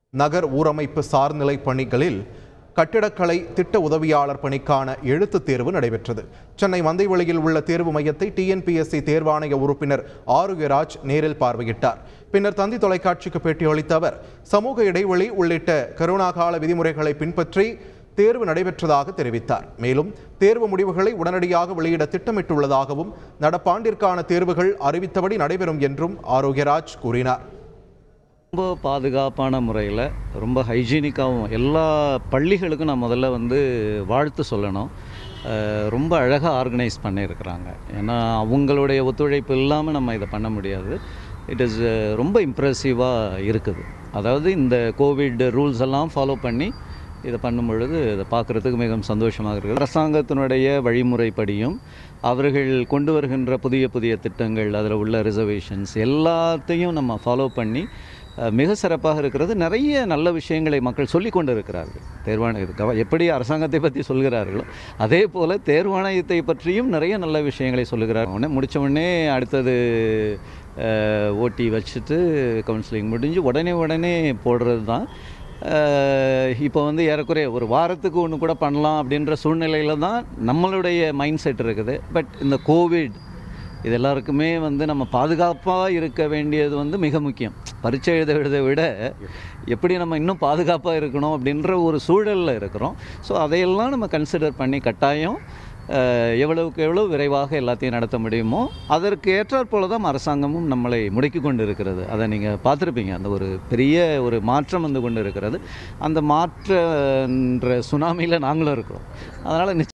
நகர் ஊரமைப்பு சார்நிலை பணிகளில் கட்டிடக்கலை திட்ட உதவியாளர் பணிக்கான எழுத்துத் தேர்வு நடைபெற்றது சென்னை மந்தைவெளியில் உள்ள தேர்வு மையத்தை டிஎன்பிஎஸ்சி தேர்வாணைய உறுப்பினர் ஆரோக்கியராஜ் நேரில் பார்வையிட்டார் பின்னர் தந்தி தொலைக்காட்சிக்கு பேட்டியளித்த அவர் சமூக இடைவெளி உள்ளிட்ட கரோனா கால விதிமுறைகளை பின்பற்றி தேர்வு நடைபெற்றதாக தெரிவித்தார் மேலும் தேர்வு முடிவுகளை உடனடியாக வெளியிட திட்டமிட்டுள்ளதாகவும் நடப்பாண்டிற்கான தேர்வுகள் அறிவித்தபடி நடைபெறும் என்றும் ஆரோக்கியராஜ் கூறினார் ரொம்ப பாதுகாப்பான முறையில் ரொம்ப ஹைஜீனிக்காகவும் எல்லா பள்ளிகளுக்கும் நான் முதல்ல வந்து வாழ்த்து சொல்லணும் அஹ் ரொம்ப அழகாக ஆர்கனைஸ் பண்ணியிருக்கிறாங்க ஏன்னா அவங்களுடைய ஒத்துழைப்பு இல்லாமல் நம்ம இதை பண்ண முடியாது இட் இஸ் ரொம்ப இம்ப்ரெசிவாக இருக்குது அதாவது இந்த கோவிட் ரூல்ஸ் எல்லாம் ஃபாலோ பண்ணி இதை பண்ணும் பொழுது இதை பார்க்குறதுக்கு மிகவும் சந்தோஷமாக இருக்குது அரசாங்கத்தினுடைய வழிமுறைப்படியும் அவர்கள் கொண்டு வருகின்ற புதிய புதிய திட்டங்கள் அதில் உள்ள ரிசர்வேஷன்ஸ் எல்லாத்தையும் நம்ம ஃபாலோ பண்ணி அஹ், மிக சிறப்பாக இருக்கிறது நிறைய நல்ல விஷயங்களை மக்கள் சொல்லி கொண்டு இருக்கிறார்கள் தேர்வாண இது கவ- எப்படி அரசாங்கத்தை பற்றி சொல்கிறார்களோ அதே போல் தேர்வாணையத்தை பற்றியும் நிறைய நல்ல விஷயங்களை சொல்லுகிறார்கள் உடனே முடிச்ச உடனே அடுத்தது ஓட்டி வச்சுட்டு கவுன்சிலிங் முடிஞ்சு உடனே உடனே போடுறது தான் இப்போ வந்து ஏறக்குறைய ஒரு வாரத்துக்கு ஒன்று கூட பண்ணலாம் அப்படின்ற சூழ்நிலையில் தான் நம்மளுடைய மைண்ட் செட் இருக்குது பட் இந்த கோவிட் இது எல்லாருக்குமே வந்து நம்ம பாதுகாப்பாக இருக்க வேண்டியது வந்து மிக முக்கியம் பரீட்சை எழுத விடுறதை விட எப்படி நம்ம இன்னும் பாதுகாப்பாக இருக்கணும் அப்படின்ற ஒரு சூழலில் இருக்கிறோம் ஸோ அதையெல்லாம் நம்ம கன்சிடர் பண்ணி கட்டாயம் அஹ், எவ்வளவுக்கு எவ்வளவு விரைவாக எல்லாத்தையும் நடத்த முடியுமோ அதற்கு ஏற்றாற் போல தான் அரசாங்கமும் நம்மளை முடக்கி கொண்டு இருக்கிறது அதை நீங்கள் பார்த்துருப்பீங்க அந்த ஒரு பெரிய ஒரு மாற்றம் வந்து கொண்டு இருக்கிறது அந்த மாற்றன்ற சுனாமியில் நாங்களும் இருக்கிறோம் அதனால்